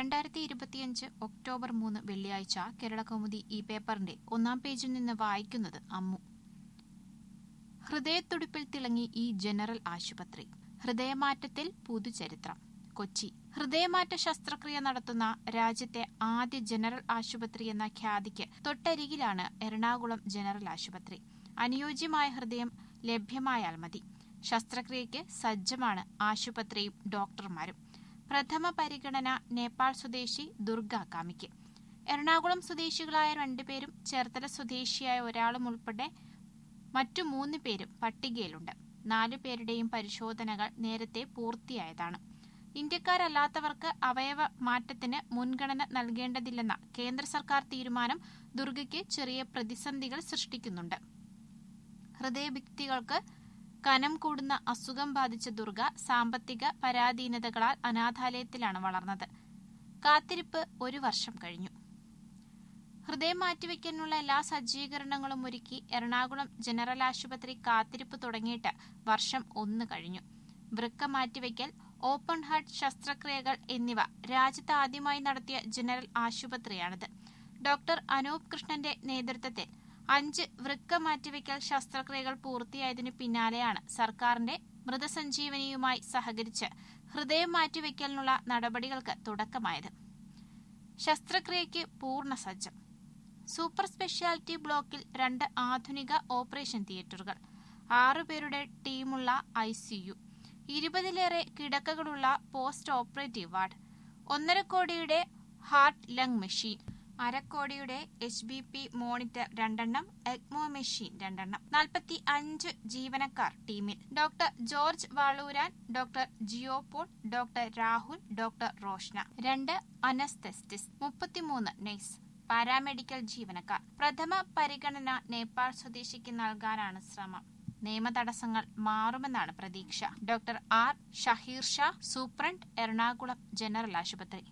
രണ്ടായിരത്തി ഇരുപത്തിയഞ്ച് ഒക്ടോബർ മൂന്ന് വെള്ളിയാഴ്ച കേരളകൗമുദി ഈ പേപ്പറിന്റെ ഒന്നാം പേജിൽ നിന്ന് വായിക്കുന്നത് അമ്മു ഹൃദയത്തുടിപ്പിൽ തിളങ്ങി ഈ ജനറൽ ആശുപത്രി ഹൃദയമാറ്റത്തിൽ പുതുചരിത്രം കൊച്ചി ഹൃദയമാറ്റ ശസ്ത്രക്രിയ നടത്തുന്ന രാജ്യത്തെ ആദ്യ ജനറൽ ആശുപത്രി എന്ന ഖ്യാതിക്ക് തൊട്ടരികിലാണ് എറണാകുളം ജനറൽ ആശുപത്രി അനുയോജ്യമായ ഹൃദയം ലഭ്യമായാൽ മതി ശസ്ത്രക്രിയയ്ക്ക് സജ്ജമാണ് ആശുപത്രിയും ഡോക്ടർമാരും പ്രഥമ പരിഗണന നേപ്പാൾ സ്വദേശി ദുർഗ കാമിക്ക് എറണാകുളം സ്വദേശികളായ രണ്ടുപേരും ചേർത്തല സ്വദേശിയായ ഒരാളും ഉൾപ്പെടെ മറ്റു മൂന്ന് പേരും പട്ടികയിലുണ്ട് നാലു പേരുടെയും പരിശോധനകൾ നേരത്തെ പൂർത്തിയായതാണ് ഇന്ത്യക്കാരല്ലാത്തവർക്ക് അവയവ മാറ്റത്തിന് മുൻഗണന നൽകേണ്ടതില്ലെന്ന കേന്ദ്ര സർക്കാർ തീരുമാനം ദുർഗയ്ക്ക് ചെറിയ പ്രതിസന്ധികൾ സൃഷ്ടിക്കുന്നുണ്ട് ഹൃദയഭിത്തികൾക്ക് കനം കൂടുന്ന അസുഖം ബാധിച്ച ദുർഗ സാമ്പത്തിക പരാധീനതകളാൽ അനാഥാലയത്തിലാണ് വളർന്നത് കാത്തിരിപ്പ് ഒരു വർഷം കഴിഞ്ഞു ഹൃദയം മാറ്റിവെക്കാനുള്ള എല്ലാ സജ്ജീകരണങ്ങളും ഒരുക്കി എറണാകുളം ജനറൽ ആശുപത്രി കാത്തിരിപ്പ് തുടങ്ങിയിട്ട് വർഷം ഒന്ന് കഴിഞ്ഞു വൃക്ക മാറ്റിവെക്കൽ ഓപ്പൺ ഹാർട്ട് ശസ്ത്രക്രിയകൾ എന്നിവ രാജ്യത്ത് ആദ്യമായി നടത്തിയ ജനറൽ ആശുപത്രിയാണിത് ഡോക്ടർ അനൂപ് കൃഷ്ണന്റെ നേതൃത്വത്തിൽ അഞ്ച് വൃക്ക മാറ്റിവെക്കൽ ശസ്ത്രക്രിയകൾ പൂർത്തിയായതിനു പിന്നാലെയാണ് സർക്കാരിന്റെ മൃതസഞ്ജീവനിയുമായി സഹകരിച്ച് ഹൃദയം മാറ്റിവെക്കലിനുള്ള നടപടികൾക്ക് തുടക്കമായത് ശസ്ത്രക്രിയയ്ക്ക് പൂർണ്ണ സജ്ജം സൂപ്പർ സ്പെഷ്യാലിറ്റി ബ്ലോക്കിൽ രണ്ട് ആധുനിക ഓപ്പറേഷൻ തിയേറ്ററുകൾ ആറുപേരുടെ ടീമുള്ള ഐസിയു ഇരുപതിലേറെ കിടക്കകളുള്ള പോസ്റ്റ് ഓപ്പറേറ്റീവ് വാർഡ് ഒന്നര കോടിയുടെ ഹാർട്ട് ലങ് മെഷീൻ അരക്കോടിയുടെ എച്ച് ബി പി മോണിറ്റർ രണ്ടെണ്ണം എക്മോ മെഷീൻ രണ്ടെണ്ണം നാൽപ്പത്തി അഞ്ച് ജീവനക്കാർ ടീമിൽ doctor George Valooran doctor Geopaul doctor Rahul doctor Roshna രണ്ട് അനസ്തെസ്റ്റിസ് മുപ്പത്തിമൂന്ന് നഴ്സ് പാരാമെഡിക്കൽ ജീവനക്കാർ പ്രഥമ പരിഗണന നേപ്പാൾ സ്വദേശിക്ക് നൽകാനാണ് ശ്രമം നിയമതടസ്സങ്ങൾ മാറുമെന്നാണ് പ്രതീക്ഷ doctor R Shaheer Shah superintendent Ernakulam general ആശുപത്രി